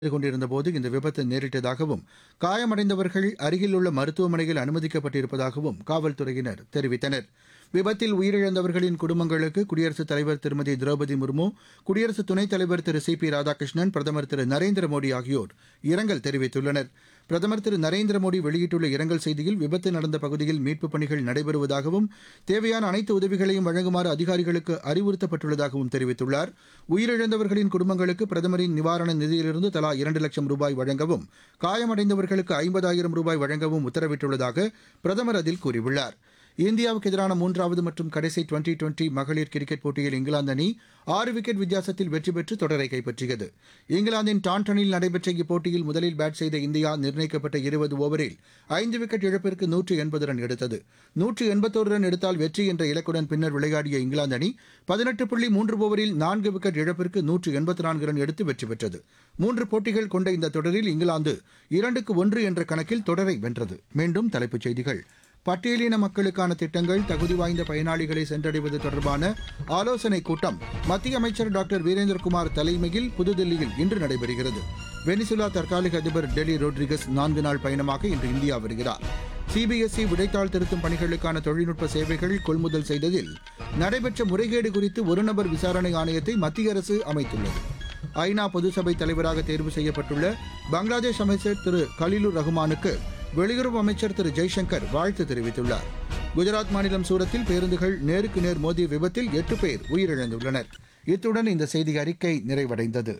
செய்து கொண்டிருந்தபோது இந்த விபத்து நேரிட்டதாகவும் காயமடைந்தவர்கள் அருகில் உள்ள மருத்துவமனையில் அனுமதிக்கப்பட்டிருப்பதாகவும் காவல்துறையினர் தெரிவித்தனர் விபத்தில் உயிரிழந்தவர்களின் குடும்பங்களுக்கு குடியரசுத் தலைவர் திருமதி திரௌபதி முர்மு குடியரசு துணைத் தலைவர் திரு சி பி ராதாகிருஷ்ணன் பிரதமர் திரு நரேந்திர மோடி ஆகியோர் இரங்கல் தெரிவித்துள்ளனர் பிரதமர் திரு நரேந்திர மோடி வெளியிட்டுள்ள இரங்கல் செய்தியில் விபத்து நடந்த பகுதியில் மீட்புப் பணிகள் நடைபெறுவதாகவும் தேவையான அனைத்து உதவிகளையும் வழங்குமாறு அதிகாரிகளுக்கு அறிவுறுத்தப்பட்டுள்ளதாகவும் தெரிவித்துள்ளார் உயிரிழந்தவர்களின் குடும்பங்களுக்கு பிரதமரின் நிவாரண நிதியிலிருந்து தலா இரண்டு லட்சம் ரூபாய் வழங்கவும் காயமடைந்தவர்களுக்கு ஐம்பதாயிரம் ரூபாய் வழங்கவும் உத்தரவிட்டுள்ளதாக பிரதமர் அதில் கூறியுள்ளார் இந்தியாவுக்கு எதிரான மூன்றாவது மற்றும் கடைசி டுவெண்டி டுவெண்டி மகளிர் கிரிக்கெட் போட்டியில் இங்கிலாந்து அணி ஆறு விக்கெட் வித்தியாசத்தில் வெற்றி பெற்று தொடரை கைப்பற்றியது இங்கிலாந்தின் டாண்டனில் நடைபெற்ற இப்போட்டியில் முதலில் பேட் செய்த இந்தியா நிர்ணயிக்கப்பட்ட இருபது ஓவரில் ஐந்து விக்கெட் இழப்பிற்கு நூற்று எண்பது ரன் எடுத்தது நூற்று எண்பத்தோரு ரன் எடுத்தால் வெற்றி என்ற இலக்குடன் பின்னர் விளையாடிய இங்கிலாந்து அணி பதினெட்டு புள்ளி மூன்று ஓவரில் நான்கு விக்கெட் இழப்பிற்கு நூற்று எண்பத்தி நான்கு ரன் எடுத்து வெற்றி பெற்றது மூன்று போட்டிகள் கொண்ட இந்த தொடரில் இங்கிலாந்து இரண்டுக்கு ஒன்று என்ற கணக்கில் தொடரை வென்றது மீண்டும் தலைப்புச் செய்திகள் பட்டியலின மக்களுக்கான திட்டங்கள் தகுதி வாய்ந்த பயனாளிகளை சென்றடைவது தொடர்பான ஆலோசனைக் கூட்டம் மத்திய அமைச்சர் டாக்டர் வீரேந்திரகுமார் தலைமையில் புதுதில்லியில் இன்று நடைபெறுகிறது வெனிசுலா தற்காலிக அதிபர் டெலி ரோட்ரிகஸ் நான்கு நாள் பயணமாக இன்று இந்தியா வருகிறார் சிபிஎஸ்இ விடைத்தாள் திருத்தும் பணிகளுக்கான தொழில்நுட்ப சேவைகள் கொள்முதல் செய்ததில் நடைபெற்ற முறைகேடு குறித்து ஒருநபர் விசாரணை ஆணையத்தை மத்திய அரசு அமைத்துள்ளது ஐநா பொதுசபை தலைவராக தேர்வு செய்யப்பட்டுள்ள பங்களாதேஷ் அமைச்சர் திரு கலிலுர் ரஹ்மானுக்கு வெளியுறவு அமைச்சர் திரு ஜெய்சங்கர் வாழ்த்து தெரிவித்துள்ளார் குஜராத் மாநிலம் சூரத்தில் பேருந்துகள் நேருக்கு நேர் மோதிய விபத்தில் எட்டு பேர் உயிரிழந்துள்ளனர் இத்துடன் இந்த செய்தி அறிக்கை நிறைவடைந்தது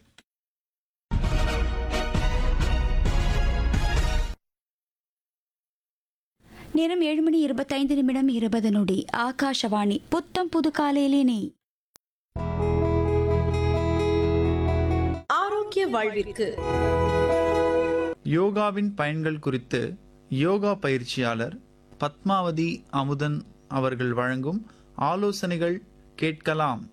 நேரம் ஏழு மணி இருபத்தைந்து நிமிடம் இருபது நொடி ஆகாஷவாணி புத்தம் புது காலையிலே நீ ஆரோக்கிய வாழ்விற்கு யோகாவின் பயன்கள் குறித்து யோகா பயிற்சியாளர் பத்மாவதி அமுதன் அவர்கள் வழங்கும் ஆலோசனைகள் கேட்கலாம்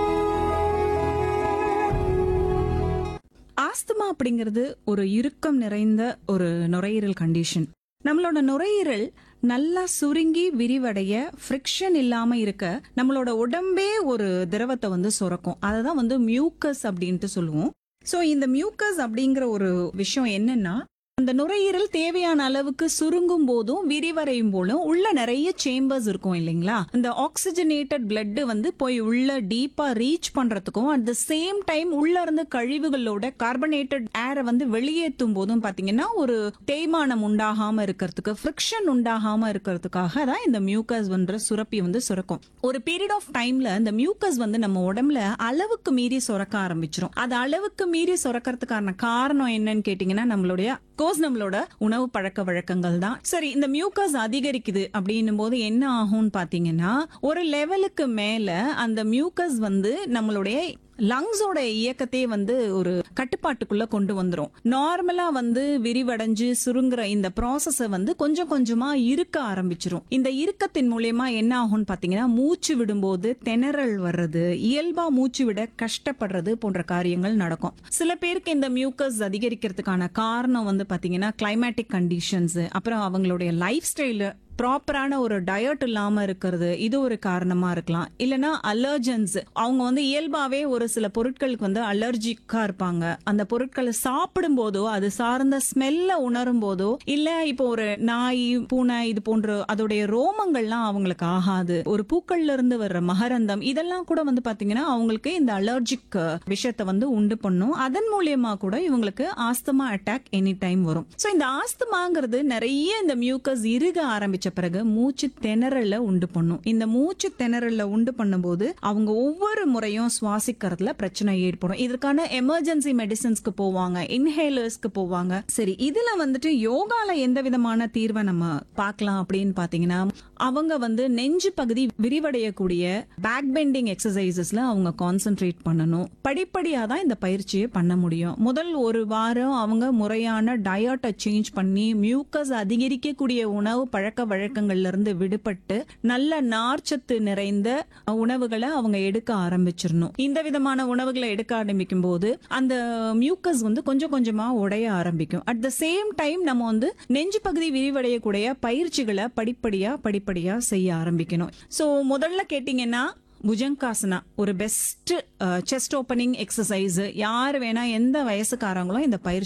ஆஸ்துமா அப்படிங்கிறது ஒரு இறுக்கம் நிறைந்த ஒரு நுரையீரல் கண்டிஷன் நம்மளோட நுரையீரல் நல்லா சுருங்கி விரிவடைய ஃப்ரிக்ஷன் இல்லாம இருக்க நம்மளோட உடம்பே ஒரு திரவத்தை வந்து சுரக்கும் அதை தான் வந்து மியூக்கஸ் அப்படின்ட்டு சொல்லுவோம் ஸோ இந்த மியூக்கஸ் அப்படிங்கிற ஒரு விஷயம் என்னன்னா அந்த நுரையீரல் தேவையான அளவுக்கு சுருங்கும் போதும் விரிவடையும் போதும் உள்ள நிறைய சேம்பர்ஸ் இருக்கும் இல்லைங்களா இந்த ஆக்சிஜனேட்டட் பிளட் வந்து போய் உள்ள டீப்பா ரீச் பண்றதுக்கும் அட் த சேம் டைம் உள்ள இருந்து கழிவுகளோட கார்பனேட்டட் ஏரை வந்து வெளியேற்றும் போதும் பாத்தீங்கன்னா ஒரு தேய்மானம் உண்டாகாம இருக்கிறதுக்கு ஃப்ரிக்ஷன் உண்டாகாம இருக்கிறதுக்காக தான் இந்த மியூக்கஸ் வந்து சுரப்பி வந்து சுரக்கும் ஒரு பீரியட் ஆஃப் டைம்ல இந்த மியூக்கஸ் வந்து நம்ம உடம்புல அளவுக்கு மீறி சுரக்க ஆரம்பிச்சிரும் அது அளவுக்கு மீறி சுரக்கிறதுக்கான காரணம் என்னன்னு கேட்டீங்கன்னா நம்மளுடைய கோர்ஸ் நம்மளோட உணவு பழக்க வழக்கங்கள் தான் சரி இந்த மியூக்கஸ் அதிகரிக்குது அப்படின்னும் போது என்ன ஆகும்னு பாத்தீங்கன்னா ஒரு லெவலுக்கு மேல அந்த மியூக்கஸ் வந்து நம்மளுடைய லங்ஸோட இயக்கத்தையே வந்து ஒரு கட்டுப்பாட்டுக்குள்ள கொண்டு வந்துரும் நார்மலா வந்து விரிவடைஞ்சு சுருங்குற இந்த ப்ராசஸ வந்து கொஞ்சம் கொஞ்சமா இருக்க ஆரம்பிச்சிரும் இந்த இறுக்கத்தின் மூலியமா என்ன ஆகும்னு பாத்தீங்கன்னா மூச்சு விடும்போது திணறல் வர்றது இயல்பா மூச்சு விட கஷ்டப்படுறது போன்ற காரியங்கள் நடக்கும் சில பேருக்கு இந்த மியூக்கஸ் அதிகரிக்கிறதுக்கான காரணம் வந்து பாத்தீங்கன்னா கிளைமேட்டிக் கண்டிஷன்ஸ் அப்புறம் அவங்களுடைய லைஃப் ஸ்டைல ப்ராப்பரான ஒரு டயட் இல்லாம இருக்கிறது இது ஒரு காரணமா இருக்கலாம் இல்லனா அலர்ஜன்ஸ் அவங்க வந்து இயல்பாவே ஒரு சில பொருட்களுக்கு வந்து அலர்ஜிக்கா இருப்பாங்க அந்த பொருட்களை சாப்பிடும் போதோ அது சார்ந்த ஸ்மெல்ல உணரும் போதோ இல்ல இப்போ ஒரு நாய் பூனை இது போன்ற அதோடைய ரோமங்கள்லாம் அவங்களுக்கு ஆகாது ஒரு பூக்கள்ல இருந்து வர்ற மகரந்தம் இதெல்லாம் கூட வந்து பாத்தீங்கன்னா அவங்களுக்கு இந்த அலர்ஜிக் விஷயத்தை வந்து உண்டு பண்ணும் அதன் மூலியமா கூட இவங்களுக்கு ஆஸ்துமா அட்டாக் எனி டைம் வரும் சோ இந்த ஆஸ்துமாங்கிறது நிறைய இந்த மியூக்கஸ் இறுக ஆரம்பிச்ச பிறகு மூச்சு திணறல உண்டு பண்ணும் இந்த மூச்சு திணறல உண்டு பண்ணும்போது அவங்க ஒவ்வொரு முறையும் சுவாசிக்கிறதுல பிரச்சனை ஏற்படும் இதற்கான எமர்ஜென்சி மெடிசன்ஸ்க்கு போவாங்க இன்ஹேலர்ஸ்க்கு போவாங்க சரி இதுல வந்துட்டு யோகால எந்த விதமான தீர்வை நம்ம பார்க்கலாம் அப்படின்னு பாத்தீங்கன்னா அவங்க வந்து நெஞ்சு பகுதி விரிவடையக்கூடிய பேக் பெண்டிங் எக்ஸசைசஸ்ல அவங்க கான்சென்ட்ரேட் பண்ணணும் படிப்படியா தான் இந்த பயிற்சியை பண்ண முடியும் முதல் ஒரு வாரம் அவங்க முறையான டயட்டை சேஞ்ச் பண்ணி மியூக்கஸ் அதிகரிக்கக்கூடிய உணவு பழக்க வழக்கங்கள்ல இருந்து விடுபட்டு நல்ல நார்ச்சத்து நிறைந்த உணவுகளை அவங்க எடுக்க ஆரம்பிச்சிடணும் இந்த விதமான உணவுகளை எடுக்க ஆரம்பிக்கும் போது அந்த மியூக்கஸ் வந்து கொஞ்சம் கொஞ்சமா உடைய ஆரம்பிக்கும் அட் த சேம் டைம் நம்ம வந்து நெஞ்சு பகுதி விரிவடையக்கூடிய பயிற்சிகளை படிப்படியா படிப்படியா செய்ய ஆரம்பிக்கணும் சோ முதல்ல கேட்டீங்கன்னா புஜங்காசனா ஒரு பெஸ்ட் செஸ்ட் ஓப்பனிங் எக்ஸசைஸ் யார் வேணா எந்த வயசுக்காரங்களும் இந்த பயிற்சி